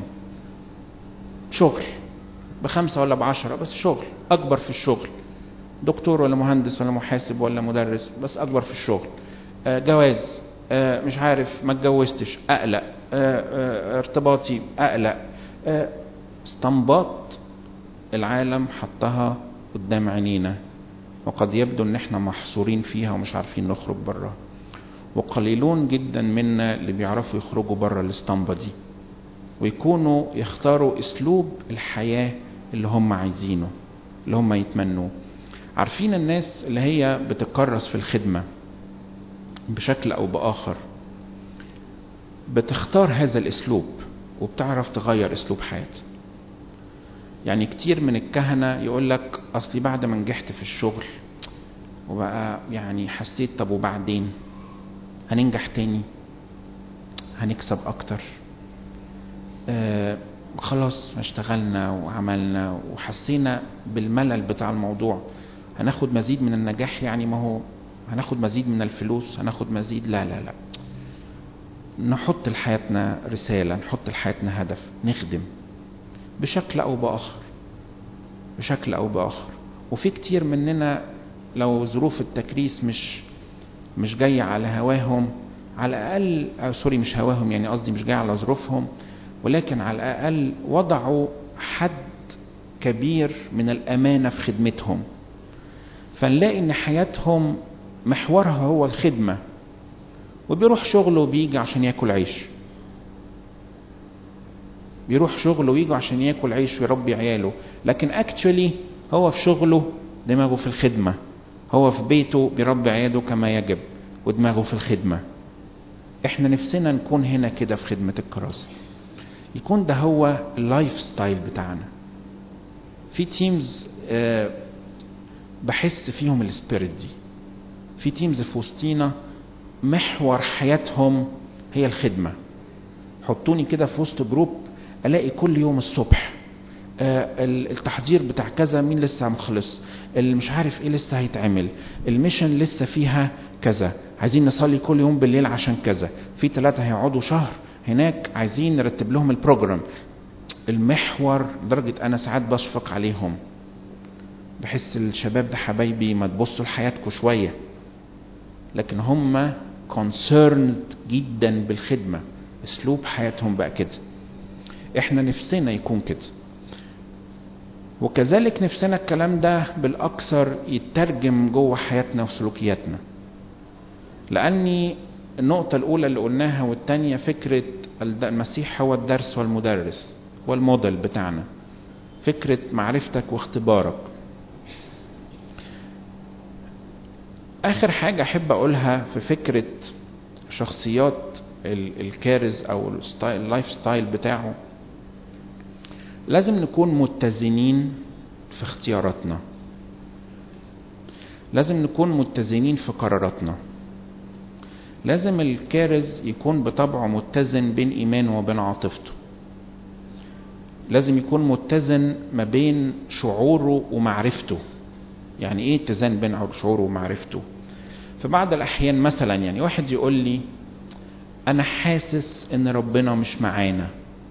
شغل بخمسة ولا بعشرة بس شغل أكبر في الشغل دكتور ولا مهندس ولا محاسب ولا مدرس بس أكبر في الشغل آه، جواز آه، مش عارف ما اتجوزتش أقلق آه، آه، ارتباطي أقلق آه، اسطمبات العالم حطها قدام عينينا وقد يبدو ان احنا محصورين فيها ومش عارفين نخرج براها وقليلون جدا منا اللي بيعرفوا يخرجوا بره الاسطمبة دي ويكونوا يختاروا اسلوب الحياة اللي هم عايزينه اللي هم يتمنوه عارفين الناس اللي هي بتكرس في الخدمة بشكل او باخر بتختار هذا الاسلوب وبتعرف تغير اسلوب حياتها يعني كتير من الكهنة يقول لك اصلي بعد ما نجحت في الشغل وبقى يعني حسيت طب وبعدين هننجح تاني هنكسب اكتر آه خلاص اشتغلنا وعملنا وحسينا بالملل بتاع الموضوع هناخد مزيد من النجاح يعني ما هو هناخد مزيد من الفلوس هناخد مزيد لا لا لا نحط لحياتنا رسالة نحط لحياتنا هدف نخدم بشكل أو بآخر بشكل أو بآخر وفي كتير مننا لو ظروف التكريس مش مش جاية على هواهم على الأقل أو سوري مش هواهم يعني قصدي مش جاية على ظروفهم ولكن على الأقل وضعوا حد كبير من الأمانة في خدمتهم فنلاقي إن حياتهم محورها هو الخدمة وبيروح شغله وبيجي عشان ياكل عيش بيروح شغله ويجي عشان ياكل عيش ويربي عياله لكن اكشولي هو في شغله دماغه في الخدمة هو في بيته بيربي عياله كما يجب ودماغه في الخدمة احنا نفسنا نكون هنا كده في خدمة الكراسة يكون ده هو اللايف ستايل بتاعنا في تيمز آه بحس فيهم السبيريت دي في تيمز في وسطينا محور حياتهم هي الخدمة حطوني كده في وسط جروب الاقي كل يوم الصبح آه التحضير بتاع كذا مين لسه مخلص اللي مش عارف ايه لسه هيتعمل الميشن لسه فيها كذا عايزين نصلي كل يوم بالليل عشان كذا في ثلاثة هيقعدوا شهر هناك عايزين نرتب لهم البروجرام المحور لدرجة انا ساعات بشفق عليهم بحس الشباب ده حبايبي ما تبصوا لحياتكم شوية لكن هم concerned جدا بالخدمة اسلوب حياتهم بقى كده احنا نفسنا يكون كده وكذلك نفسنا الكلام ده بالاكثر يترجم جوه حياتنا وسلوكياتنا لاني النقطة الأولى اللي قلناها والتانية فكرة المسيح هو الدرس والمدرس هو الموديل بتاعنا فكرة معرفتك واختبارك آخر حاجة أحب أقولها في فكرة شخصيات الكارز أو اللايف ستايل بتاعه لازم نكون متزنين في اختياراتنا لازم نكون متزنين في قراراتنا لازم الكارز يكون بطبعه متزن بين إيمانه وبين عاطفته لازم يكون متزن ما بين شعوره ومعرفته يعني ايه اتزان بين شعوره ومعرفته في بعض الاحيان مثلا يعني واحد يقول لي انا حاسس ان ربنا مش معانا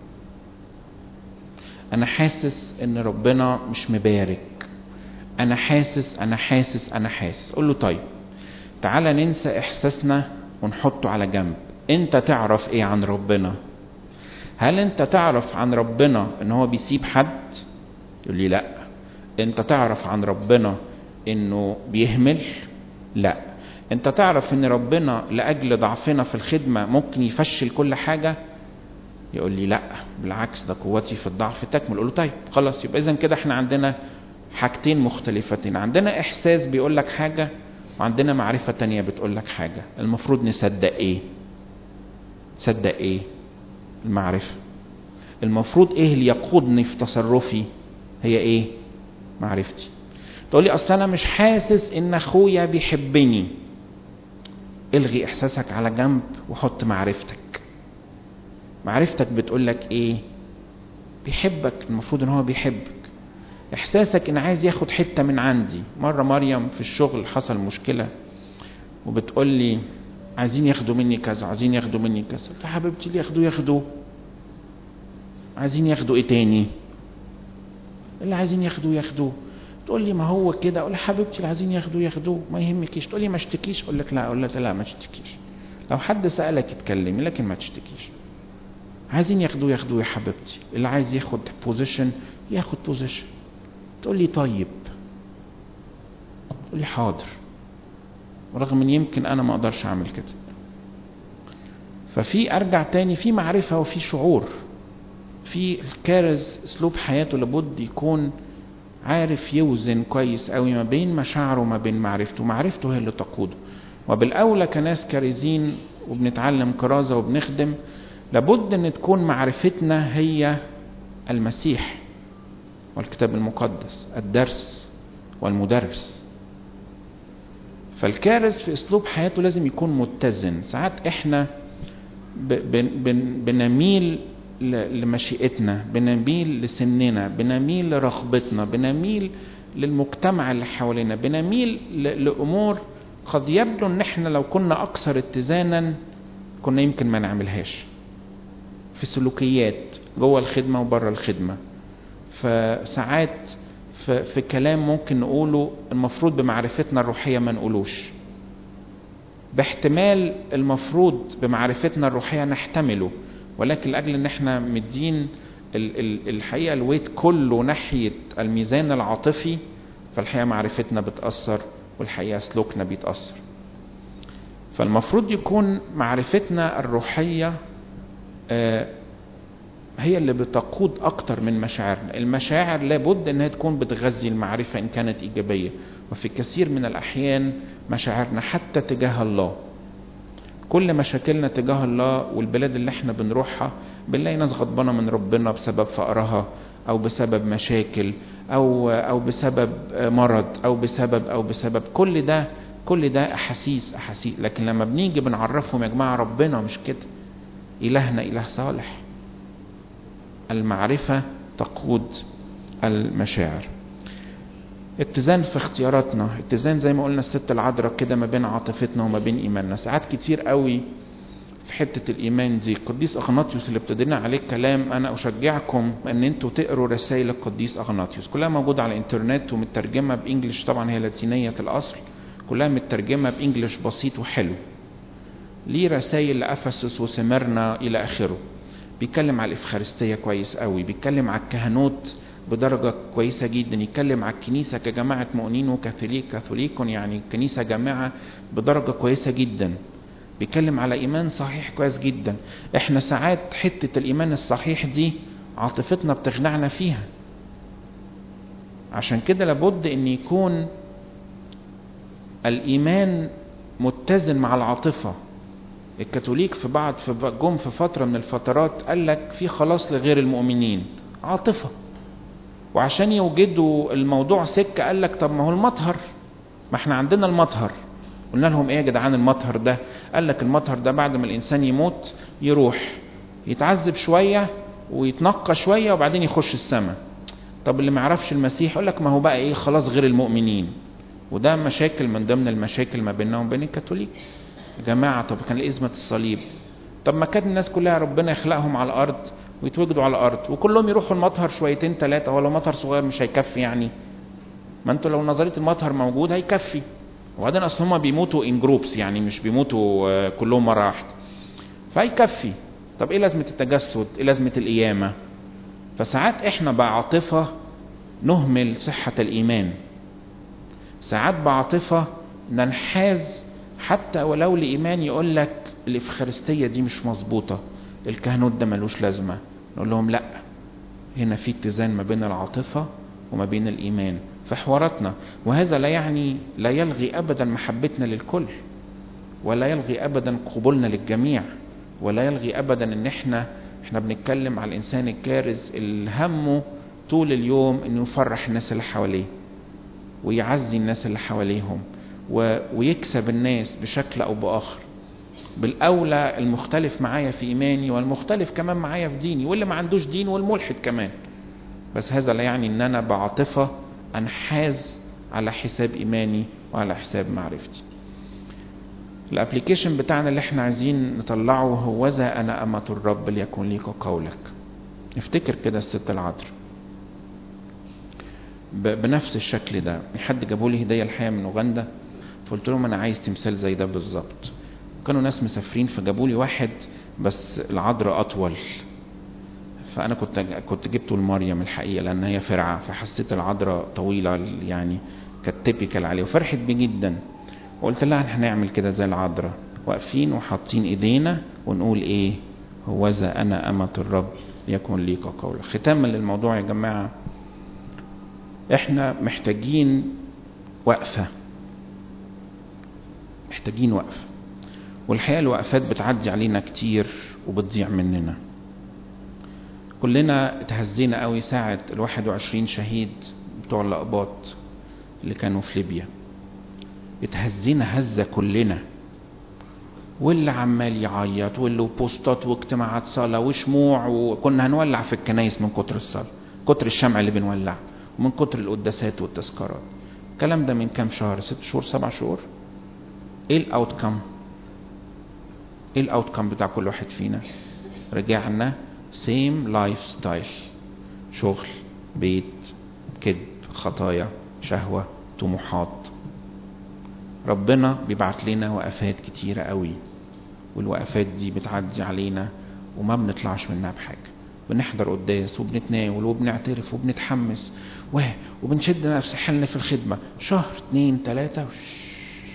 انا حاسس ان ربنا مش مبارك انا حاسس انا حاسس انا حاسس قول له طيب تعالى ننسى احساسنا ونحطه على جنب انت تعرف ايه عن ربنا هل انت تعرف عن ربنا ان هو بيسيب حد يقول لي لا انت تعرف عن ربنا انه بيهمل لا انت تعرف ان ربنا لاجل ضعفنا في الخدمه ممكن يفشل كل حاجه يقول لي لا بالعكس ده قوتي في الضعف تكمل اقول له طيب خلاص يبقى اذا كده احنا عندنا حاجتين مختلفتين عندنا احساس بيقول لك حاجه وعندنا معرفه تانية بتقول لك حاجه المفروض نصدق ايه تصدق ايه المعرفه المفروض ايه اللي يقودني في تصرفي هي ايه معرفتي تقول لي اصل انا مش حاسس ان اخويا بيحبني الغي احساسك على جنب وحط معرفتك معرفتك بتقول لك ايه بيحبك المفروض ان هو بيحبك احساسك ان عايز ياخد حته من عندي مره مريم في الشغل حصل مشكله وبتقول لي عايزين ياخدوا مني كذا عايزين ياخدوا مني كذا قلت حبيبتي اللي ياخدوه ياخدوه عايزين ياخدوا ايه تاني اللي عايزين ياخدوه ياخدوه تقول لي ما هو كده اقول حبيبتي اللي عايزين ياخدوه ياخدوه ما يهمكيش تقول لي ما اشتكيش اقول لك لا اقول لك لا ما تشتكيش لو حد سالك اتكلمي لكن ما تشتكيش عايزين ياخدوه ياخدوه يا حبيبتي اللي عايز ياخد بوزيشن ياخد بوزيشن تقول لي طيب تقول لي حاضر رغم ان يمكن انا ما اقدرش اعمل كده ففي ارجع تاني في معرفه وفي شعور في الكارز اسلوب حياته لابد يكون عارف يوزن كويس قوي ما بين مشاعره وما بين معرفته معرفته هي اللي تقوده وبالاولى كناس كارزين وبنتعلم كرازه وبنخدم لابد ان تكون معرفتنا هي المسيح والكتاب المقدس الدرس والمدرس فالكارز في اسلوب حياته لازم يكون متزن ساعات احنا بن بن بنميل لمشيئتنا بنميل لسننا بنميل لرغبتنا بنميل للمجتمع اللي حوالينا بنميل لامور قد يبدو ان احنا لو كنا اكثر اتزانا كنا يمكن ما نعملهاش في سلوكيات جوه الخدمه وبره الخدمه فساعات في, في كلام ممكن نقوله المفروض بمعرفتنا الروحيه ما نقولوش باحتمال المفروض بمعرفتنا الروحيه نحتمله ولكن لاجل ان احنا مدين الحقيقه الويت كله ناحيه الميزان العاطفي فالحقيقه معرفتنا بتاثر والحقيقه سلوكنا بيتاثر فالمفروض يكون معرفتنا الروحيه هي اللي بتقود اكتر من مشاعرنا المشاعر لابد انها تكون بتغذي المعرفه ان كانت ايجابيه وفي كثير من الاحيان مشاعرنا حتى تجاه الله كل مشاكلنا تجاه الله والبلاد اللي احنا بنروحها بنلاقي ناس غضبانه من ربنا بسبب فقرها او بسبب مشاكل او او بسبب مرض او بسبب او بسبب كل ده كل ده احاسيس احاسيس لكن لما بنيجي بنعرفهم يا جماعه ربنا مش كده الهنا اله صالح المعرفه تقود المشاعر اتزان في اختياراتنا اتزان زي ما قلنا الست العذراء كده ما بين عاطفتنا وما بين ايماننا ساعات كتير قوي في حتة الإيمان دي القديس أغناطيوس اللي ابتدينا عليه الكلام أنا أشجعكم أن أنتوا تقروا رسائل القديس أغناطيوس كلها موجودة على الإنترنت ومترجمة بإنجلش طبعا هي لاتينية الأصل كلها مترجمة بإنجلش بسيط وحلو ليه رسائل لأفسس وسمرنا إلى آخره بيتكلم على الإفخارستية كويس قوي بيتكلم على الكهنوت بدرجة كويسة جدا يتكلم على الكنيسة كجماعة مؤمنين وكاثوليك كاثوليكون يعني كنيسة جامعة بدرجة كويسة جدا بيتكلم على ايمان صحيح كويس جدا احنا ساعات حتة الايمان الصحيح دي عاطفتنا بتخدعنا فيها عشان كده لابد ان يكون الايمان متزن مع العاطفة الكاثوليك في بعض في جم في فترة من الفترات قال لك في خلاص لغير المؤمنين عاطفة وعشان يوجدوا الموضوع سكة قال لك طب ما هو المطهر ما احنا عندنا المطهر قلنا لهم ايه يا جدعان المطهر ده قال لك المطهر ده بعد ما الانسان يموت يروح يتعذب شوية ويتنقى شوية وبعدين يخش السماء طب اللي ما يعرفش المسيح يقول لك ما هو بقى ايه خلاص غير المؤمنين وده مشاكل من ضمن المشاكل ما بيننا وبين الكاثوليك يا جماعة طب كان إزمة الصليب طب ما كانت الناس كلها ربنا يخلقهم على الأرض ويتوجدوا على الأرض وكلهم يروحوا المطهر شويتين ثلاثة هو لو مطهر صغير مش هيكفي يعني ما انتوا لو نظرية المطهر موجود هيكفي وبعدين أصل هما بيموتوا ان جروبس يعني مش بيموتوا كلهم مرة واحدة فهيكفي طب ايه لازمة التجسد ايه لازمة القيامة فساعات احنا بعاطفة نهمل صحة الإيمان ساعات بعاطفة ننحاز حتى ولو لإيمان يقول لك الإفخارستية دي مش مظبوطة الكهنوت ده ملوش لازمة نقول لهم لا هنا في اتزان ما بين العاطفة وما بين الإيمان في حواراتنا وهذا لا يعني لا يلغي أبدا محبتنا للكل ولا يلغي أبدا قبولنا للجميع ولا يلغي أبدا إن إحنا إحنا بنتكلم على الإنسان الكارز اللي همه طول اليوم إنه يفرح الناس اللي حواليه ويعزي الناس اللي حواليهم و... ويكسب الناس بشكل او باخر بالاولى المختلف معايا في ايماني والمختلف كمان معايا في ديني واللي ما عندوش دين والملحد كمان بس هذا لا يعني ان انا بعاطفه انحاز على حساب ايماني وعلى حساب معرفتي الابليكيشن بتاعنا اللي احنا عايزين نطلعه هو ذا انا امة الرب ليكن ليك قولك نفتكر كده الست العذراء بنفس الشكل ده حد جابوا لي هديه الحقيقه من اوغندا فقلت لهم انا عايز تمثال زي ده بالظبط كانوا ناس مسافرين فجابوا لي واحد بس العذراء اطول فانا كنت كنت جبته لمريم الحقيقه لان هي فرعه فحسيت العذراء طويله يعني كانت تيبيكال عليه وفرحت بيه جدا وقلت لها احنا هنعمل كده زي العذراء واقفين وحاطين ايدينا ونقول ايه هوذا انا امه الرب يكن ليك قولا ختاما للموضوع يا جماعه احنا محتاجين وقفة محتاجين وقفة والحقيقة الوقفات بتعدي علينا كتير وبتضيع مننا كلنا اتهزينا قوي ساعة الواحد وعشرين شهيد بتوع الأقباط اللي كانوا في ليبيا اتهزينا هزة كلنا واللي عمال يعيط واللي بوستات واجتماعات صلاة وشموع وكنا هنولع في الكنايس من كتر الصلاة كتر الشمع اللي بنولعه ومن كتر القداسات والتذكارات الكلام ده من كام شهر ست شهور سبع شهور ايه الاوتكم ايه الاوتكم بتاع كل واحد فينا رجعنا سيم لايف ستايل شغل بيت كذب خطايا شهوة طموحات ربنا بيبعت لنا وقفات كتيرة قوي والوقفات دي بتعدي علينا وما بنطلعش منها بحاجة بنحضر قداس وبنتناول وبنعترف وبنتحمس و... وبنشد نفس حالنا في الخدمة شهر اتنين تلاتة وش...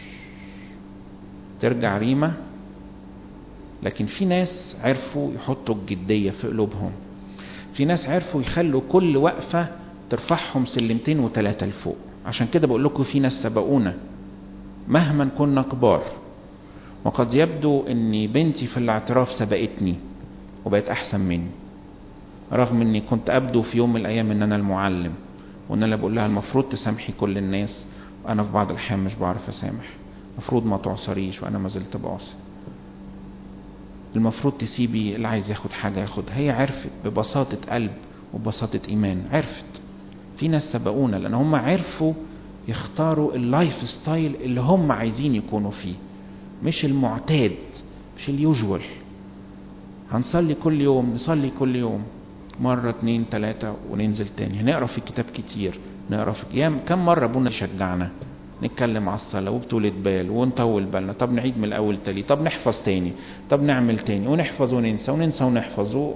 ترجع ريمة لكن في ناس عرفوا يحطوا الجدية في قلوبهم في ناس عرفوا يخلوا كل وقفة ترفعهم سلمتين وتلاتة لفوق عشان كده بقول لكم في ناس سبقونا مهما كنا كبار وقد يبدو ان بنتي في الاعتراف سبقتني وبقت احسن مني رغم اني كنت ابدو في يوم من الايام ان انا المعلم وان انا بقول لها المفروض تسامحي كل الناس وانا في بعض الاحيان مش بعرف اسامح المفروض ما تعصريش وانا ما زلت بعصر المفروض تسيبي اللي عايز ياخد حاجة ياخدها هي عرفت ببساطة قلب وببساطة ايمان عرفت في ناس سبقونا لان هم عرفوا يختاروا اللايف ستايل اللي هم عايزين يكونوا فيه مش المعتاد مش اليوجوال هنصلي كل يوم نصلي كل يوم مرة اتنين تلاتة وننزل تاني هنقرا في كتاب كتير نقرا في يام كم مرة ابونا يشجعنا نتكلم على الصلاة وبطولة بال ونطول بالنا طب نعيد من الأول تاني طب نحفظ تاني طب نعمل تاني ونحفظ وننسى وننسى ونحفظ و...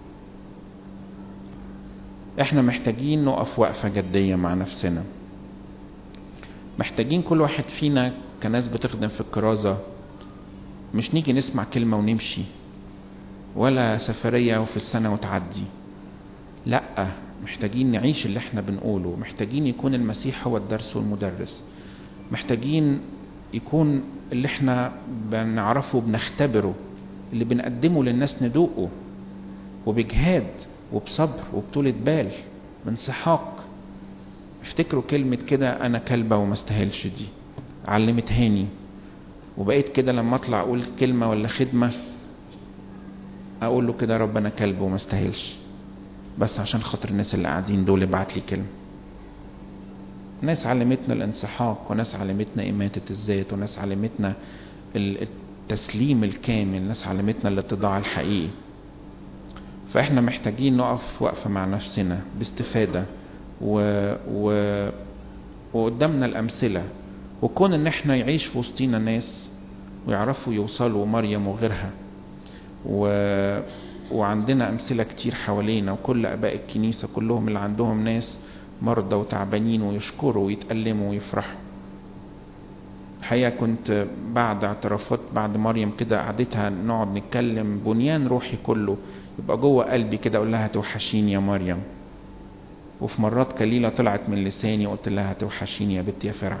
احنا محتاجين نقف وقفة جدية مع نفسنا محتاجين كل واحد فينا كناس بتخدم في الكرازة مش نيجي نسمع كلمة ونمشي ولا سفرية وفي السنة وتعدي لا محتاجين نعيش اللي احنا بنقوله محتاجين يكون المسيح هو الدرس والمدرس محتاجين يكون اللي احنا بنعرفه بنختبره اللي بنقدمه للناس ندوقه وبجهاد وبصبر وبطولة بال بانسحاق افتكروا كلمة كده أنا كلبة وما استاهلش دي علمت هاني وبقيت كده لما أطلع أقول كلمة ولا خدمة أقول له كده رب أنا كلب وما استاهلش بس عشان خاطر الناس اللي قاعدين دول ابعت لي كلمة ناس علمتنا الانسحاق وناس علمتنا إماتة الذات وناس علمتنا التسليم الكامل ناس علمتنا الاتضاع الحقيقي فاحنا محتاجين نقف وقفة مع نفسنا باستفادة و... و... وقدامنا الأمثلة وكون ان احنا يعيش في وسطينا ناس ويعرفوا يوصلوا مريم وغيرها و... وعندنا أمثلة كتير حوالينا وكل أباء الكنيسة كلهم اللي عندهم ناس مرضى وتعبانين ويشكروا ويتألموا ويفرحوا الحقيقة كنت بعد اعترافات بعد مريم كده قعدتها نقعد نتكلم بنيان روحي كله يبقى جوه قلبي كده اقول لها توحشيني يا مريم وفي مرات قليلة طلعت من لساني قلت لها توحشيني يا بنت يا فرع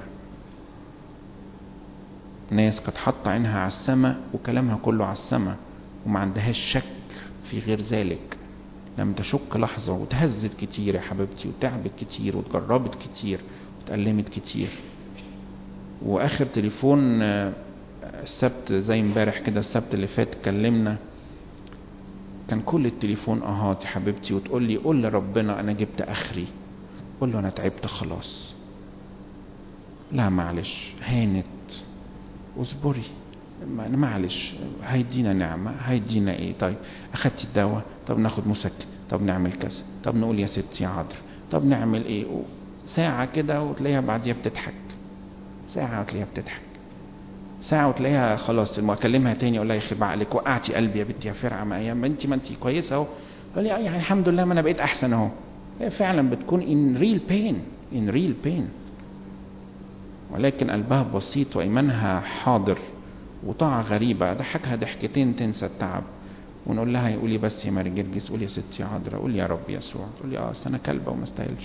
ناس كانت حاطة عينها على السماء وكلامها كله على السماء وما عندهاش شك في غير ذلك لم تشك لحظة وتهزت كتير يا حبيبتي وتعبت كتير وتجربت كتير وتألمت كتير واخر تليفون السبت زي امبارح كده السبت اللي فات كلمنا كان كل التليفون اهات يا حبيبتي وتقول لي قول لربنا انا جبت اخري قول له انا تعبت خلاص لا معلش هانت اصبري معلش هيدينا نعمة هيدينا ايه طيب اخدتي الدواء طب ناخد مسكن طب نعمل كذا طب نقول يا ستي يا عذر طب نعمل ايه ساعة كده وتلاقيها بعديها بتضحك ساعة وتلاقيها بتضحك ساعة وتلاقيها خلاص لما اكلمها تاني اقول لها يخرب عقلك وقعتي قلبي يا بنتي يا فرعة ما ايام انت ما انت كويسة اهو تقول لي يعني الحمد لله ما انا بقيت احسن اهو هي فعلا بتكون in real pain in real pain ولكن قلبها بسيط وايمانها حاضر وطاعة غريبة ضحكها ضحكتين تنسى التعب ونقول لها يقولي بس يا ماري جرجس قولي يا ستي يا عذراء قولي يا رب يسوع تقول لي اه انا كلبة وما استاهلش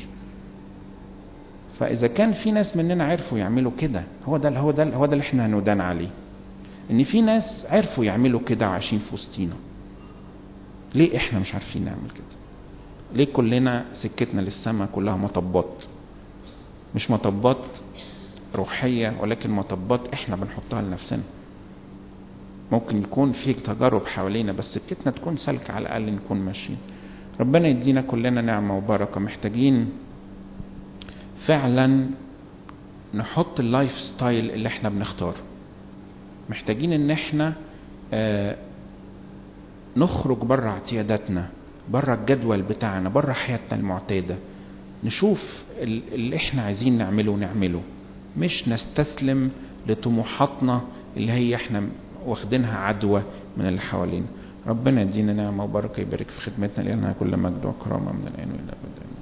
فاذا كان في ناس مننا عرفوا يعملوا كده هو ده هو ده هو ده اللي احنا هندان عليه ان في ناس عرفوا يعملوا كده وعايشين في وسطينا ليه احنا مش عارفين نعمل كده ليه كلنا سكتنا للسماء كلها مطبات مش مطبات روحية ولكن مطبات احنا بنحطها لنفسنا ممكن يكون في تجارب حوالينا بس سكتنا تكون سالكة على الأقل نكون ماشيين ربنا يدينا كلنا نعمة وبركة محتاجين فعلا نحط اللايف ستايل اللي احنا بنختاره محتاجين ان احنا آه نخرج بره اعتياداتنا بره الجدول بتاعنا بره حياتنا المعتادة نشوف اللي احنا عايزين نعمله نعمله مش نستسلم لطموحاتنا اللي هي احنا واخدينها عدوى من اللي حوالينا ربنا يدينا نعمة وبركة يبارك في خدمتنا لأنها كل مجد وكرامة من الآن وإلى الأبد